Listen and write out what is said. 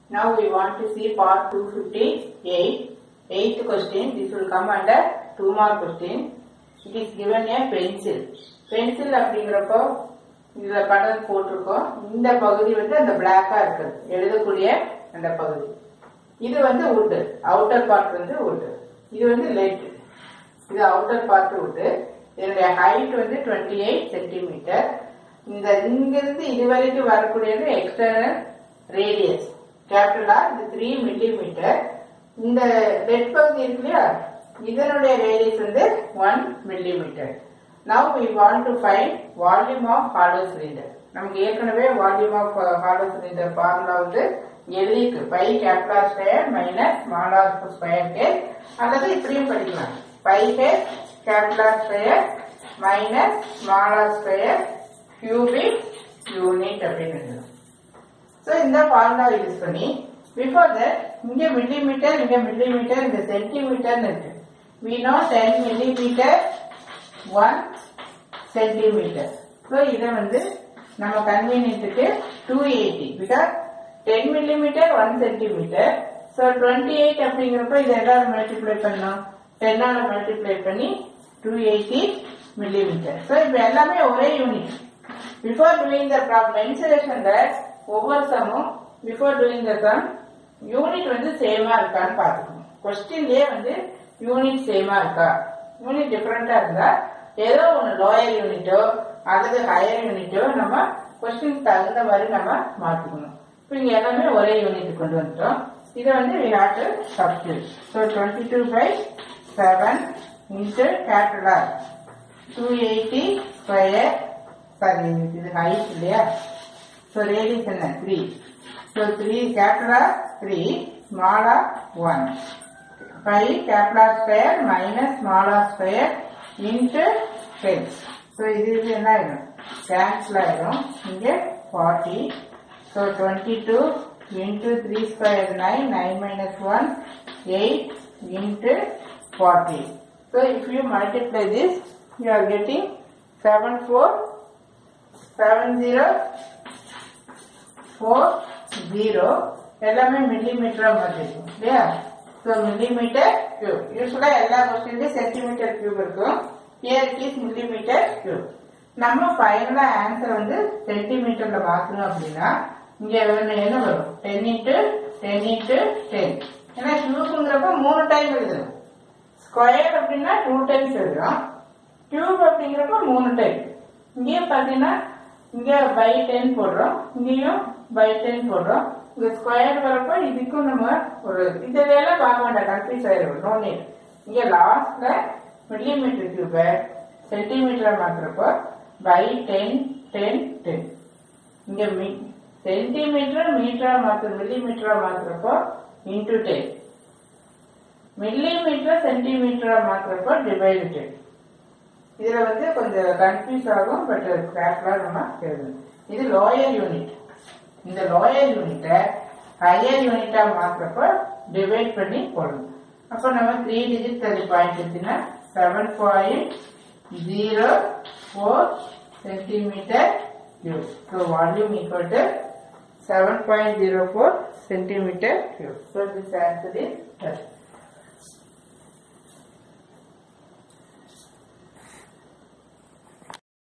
Now we want to see part 258. Eighth question. This will come under two mark question. It is given a pencil. Pencil அப்படிங்கிறப்போ இதுல படம் போட்டிருக்கோம் இந்த பகுதி வந்து அந்த பிளாக்கா இருக்குது எழுதக்கூடிய அந்த பகுதி இது வந்து wood அவுட்டர் பார்ட் வந்து wood இது வந்து லெட் இது அவுட்டர் பார்ட் wood இதனுடைய ஹைட் வந்து 28 எயிட் சென்டிமீட்டர் இந்த இங்கிருந்து இது வரைக்கும் வரக்கூடியது எக்ஸ்டர்னல் ரேடியஸ் கேபிட்டலா இது த்ரீ மில்லிமீட்டர் இந்த லெட் பகுதி இருக்கு இல்லையா இதனுடைய ரேடியஸ் வந்து one millimetre now we want to find volume of hollow cylinder நமக்கு ஏற்கனவே volume of hollow cylinder formula வந்து எல்லிக்கு pi capital square minus small r square k அல்லது இப்படியும் படிக்கலாம் pi k capital square minus small r square cubic unit அப்படின்னு எழுதலாம் so இந்த ஃபார்முலா யூஸ் பண்ணி பிஃபோர் தட் இங்க மில்லிமீட்டர் இங்க மில்லிமீட்டர் இந்த சென்டிமீட்டர்னு இருக்கு we know 10 millimetre one centimetre so இதை வந்து நம்ம கன்வீனியன்ட்டுக்கு two eighty because ten millimetre one centimetre so twenty eight அப்படிங்கிறப்ப இதை எல்லாரும் மல்டிப்ளை பண்ணோம் டென்னால மல்டிப்ளை பண்ணி டூ எயிட்டி மில்லிமீட்டர் ஸோ இப்போ எல்லாமே ஒரே யூனிட் பிஃபோர் டூயிங் த மென்சுரேஷன்ல ஒவ்வொரு சமும் before doing the sum unit வந்து சேமா இருக்கான்னு பார்த்துக்கணும் கொஸ்டின்லயே வந்து யூனிட் சேமா இருக்கா யூனிட் டிஃபரெண்டா இருந்தா ஏதோ ஒன்று லோயர் யூனிட்டோ அல்லது ஹையர் யூனிட்டோ நம்ம கொஸ்டின் தகுந்த மாதிரி நம்ம மாற்றிக்கணும் இப்போ இங்க எல்லாமே ஒரே யூனிட் கொண்டு வந்துட்டோம் இதை வந்து we have to substitute so twenty two by seven into capital two eighty square sorry இது ஹைட் இல்லையா ஸோ ரேடியஸ் என்ன three so three capital three ஸ்மாலா one five capital square minus ஸ்மாலா ஸ்கொயர் இன்ட்டு டென் ஸோ இது இது என்ன ஆயிடும் cancel ஆயிடும் இங்கே forty so twenty two into three square nine nine minus one eight into forty so if you multiply this you are getting seven four seven zero four zero எல்லாமே மில்லிமீட்டரா மாற்றிருக்கும் இல்லையா ஸோ மில்லிமீட்டர் கியூப் யூஸ்வலா எல்லா கொஸ்டின்லயும் centimetre cube இருக்கும் here it is millimetre cube நம்ம ஃபைனலா ஆன்சர் வந்து சென்டிமீட்டர்ல மாத்தணும் அப்படின்னா இங்க வந்து என்ன வரும் ten into ten into ten ஏன்னா கியூப்ங்கிறப்ப மூணு டைம் எழுதணும் ஸ்கொயர் அப்படின்னா டூ டைம்ஸ் எழுதுறோம் கியூப் அப்படிங்கிறப்ப மூணு டைம் இங்கேயும் பார்த்தீங்கன்னா இங்க பை டென் போடுறோம் இங்கேயும் பை டென் போடுறோம் இங்க ஸ்கொயர் வரப்போ இதுக்கும் நம்ம ஒரு இதெல்லாம் பார்க்க வேண்டாம் கன்ஃபியூஸ் ஆயிடும் நோ நீட் இங்க லாஸ்ட்ல மில்லிமீட்டர் கியூப சென்டிமீட்டர் மாத்துறப்போ பை டென் டென் டென் இங்க சென்டிமீட்டர் மீட்டரா மாத்து மில்லிமீட்டரா மாத்துறப்போ இன்டூ டென் மில்லிமீட்டர் சென்டிமீட்டரா மாத்துறப்போ டிவைடு டென் இதுல வந்து கொஞ்சம் கன்ஃபியூஸ் ஆகும் பட் கேர்ஃபுல்லா நம்ம எழுதணும் இது லோயர் யூனிட் இந்த லோயர் யூனிட்டை ஹையர் யூனிட்டா மாத்துறப்ப டிவைட் பண்ணி போடணும் அப்போ நம்ம த்ரீ டிஜிட் தள்ளி பாயிண்ட் எடுத்தீங்கன்னா seven point zero four centimetre cube so volume equal to seven point zero four centimetre cube so this answer is